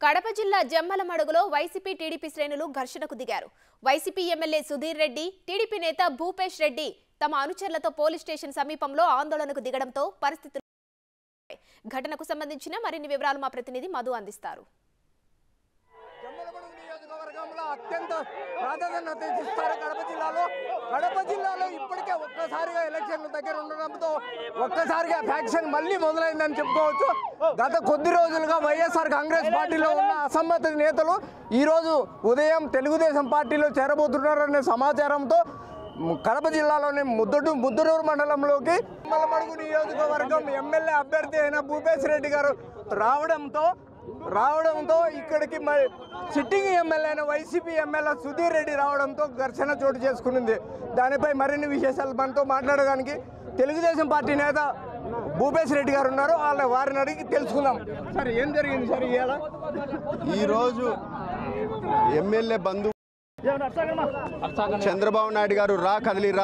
కడప జిల్లా జమ్మలమడుగులో YCP TDP శ్రేణులు ఘర్షణకు దిగారు YCP MLA Sudheer Reddy TDP నేత భూపేష్ రెడ్డి తమ అనుచరులతో పోలీస్ స్టేషన్ సమీపంలో ఆందోళనకు దిగడంతో పరిస్థితులు ఘటనకు సంబంధించిన మరిన్ని వివరాలు మా ప్రతినిధి మధు అందిస్తారు జమ్మలమడుగు నియోజకవర్గంలో అత్యంత ప్రాధాన్యత ఇస్తారు కడప జిల్లాలో కడప జిల్లాలో ఇప్పటికే ఒక్కసారిగా ఎలక్షన్లు దగ్గర ఉండడంతో ఒక్కసారిగా ఫ్యాక్షన్ మళ్ళీ మొదలైందని చెప్పుకోవచ్చు గత కొద్ది రోజులుగా వైఎస్ఆర్ కాంగ్రెస్ పార్టీలో ఉన్న అసమ్మతి నేతలు ఈ రోజు ఉదయం తెలుగుదేశం పార్టీలో చేరబోతున్నారనే సమాచారంతో కడప జిల్లాలోని ముద్దడు ముద్దనూరు మండలంలోకి జమ్మలమడుగు నియోజకవర్గం ఎమ్మెల్యే అభ్యర్థి అయిన భూపేశ్ రెడ్డి గారు రావడంతో రావడంతో ఇక్కడికి మరి సిట్టింగ్ ఎమ్మెల్యే అయిన వైసీపీ ఎమ్మెల్యే సుధీర్ రెడ్డి రావడంతో ఘర్షణ చోటు చేసుకునింది దానిపై మరిన్ని విశేషాలు మనతో మాట్లాడడానికి తెలుగుదేశం పార్టీ నేత భూపేశ్ రెడ్డి గారు ఉన్నారు వాళ్ళ వారిని అడిగి తెలుసుకుందాం సార్ ఏం జరిగింది సార్ ఇవాళ ఈరోజు ఎమ్మెల్యే బంధు చంద్రబాబు నాయుడు గారు రా కదిలిరా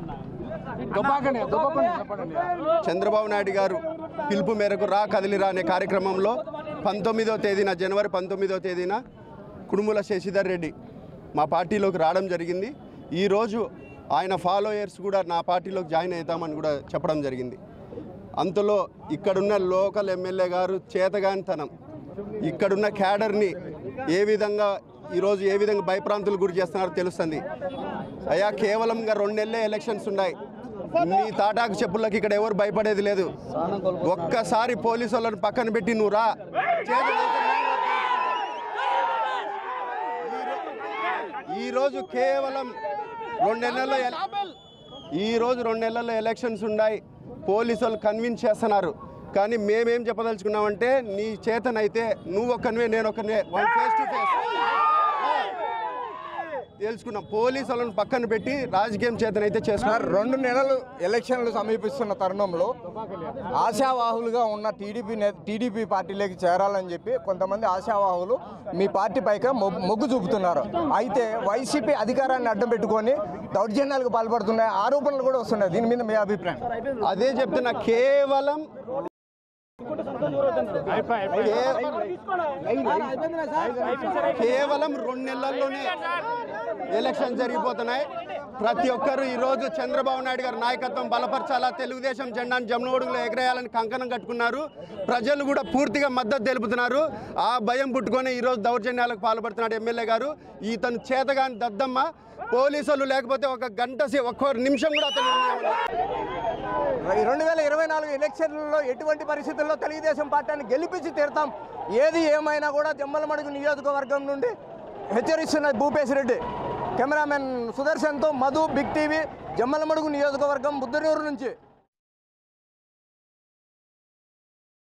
చంద్రబాబు నాయుడు గారు పిలుపు మేరకు రా కదిలిరా అనే కార్యక్రమంలో పంతొమ్మిదో తేదీన జనవరి పంతొమ్మిదో తేదీన కుడుముల శశిధర్ రెడ్డి మా పార్టీలోకి రావడం జరిగింది ఈరోజు ఆయన ఫాలోయర్స్ కూడా నా పార్టీలోకి జాయిన్ అవుతామని కూడా చెప్పడం జరిగింది అంతలో ఇక్కడున్న లోకల్ ఎమ్మెల్యే గారు చేతగానితనం ఇక్కడున్న క్యాడర్ని ఏ విధంగా ఈరోజు ఏ విధంగా భయప్రాంతులు గురి చేస్తున్నారో తెలుస్తుంది అయ్యా కేవలంగా రెండు నెలలే ఎలక్షన్స్ ఉన్నాయి నీ తాటాకు చెప్పులకి ఇక్కడ ఎవరు భయపడేది లేదు ఒక్కసారి పోలీసు వాళ్ళని పక్కన పెట్టి నువ్వు రా చేతనైతే ఈ రోజు కేవలం రెండు నెలల్లో ఎల- ఈ రోజు రెండు నెలల్లో ఎలక్షన్స్ ఉన్నాయి పోలీసు వాళ్ళు కన్విన్స్ చేస్తున్నారు కానీ మేమేం చెప్పదలుచుకున్నామంటే నీ చేతనైతే నువ్వు ఒక్కనివే నేను ఒక్కనివే వన్ ఫేస్ టు ఫేస్ తెలుసుకున్నాం పోలీసు వాళ్ళని పక్కన పెట్టి రాజకీయం చేతనైతే సార్ చేస్తున్నారు రెండు నెలలు ఎలక్షన్లు సమీపిస్తున్న తరుణంలో ఆశావాహులుగా ఉన్న టీడీపీ నే టీడీపీ పార్టీలోకి చేరాలని చెప్పి కొంతమంది ఆశావాహులు మీ పార్టీ పైకి మొ- మొగ్గు చూపుతున్నారు అయితే వైసీపీ అధికారాన్ని అడ్డం పెట్టుకొని దౌర్జన్యాలకు పాల్పడుతున్నాయి ఆరోపణలు కూడా వస్తున్నాయి దీని మీద మీ అభిప్రాయం అదే చెప్తున్నా కేవలం కే- కేవలం రెండు నెలల్లోనే ఎలక్షన్ జరిగిపోతున్నాయి ప్రతి ఒక్కరు ఈరోజు చంద్రబాబు నాయుడు గారి నాయకత్వం బలపరచాలా తెలుగుదేశం జెండాను జమ్నోడుగులో ఎగరేయాలని కంకణం కట్టుకున్నారు ప్రజలు కూడా పూర్తిగా మద్దతు తెలుపుతున్నారు ఆ భయం పుట్టుకొని ఈరోజు దౌర్జన్యాలకు పాల్పడుతున్నాడు ఎమ్మెల్యే గారు ఇతను చేతగాని దద్దమ్మ పోలీసులు లేకపోతే ఒక గంట సే- ఒక్క నిమిషం కూడా అతను రెండు వేల ఇరవై నాలుగు ఎలక్షన్లలో ఎటువంటి పరిస్థితుల్లో తెలుగుదేశం పార్టీని గెలిపించి తీరుతాం ఏది ఏమైనా కూడా జమ్మలమడుగు నియోజకవర్గం నుండి హెచ్చరిస్తున్న భూపేశ్ రెడ్డి కెమెరామెన్ సుదర్శన్తో మధు బిగ్ టీవీ జమ్మలమడుగు నియోజకవర్గం బుద్ధనూరు నుంచి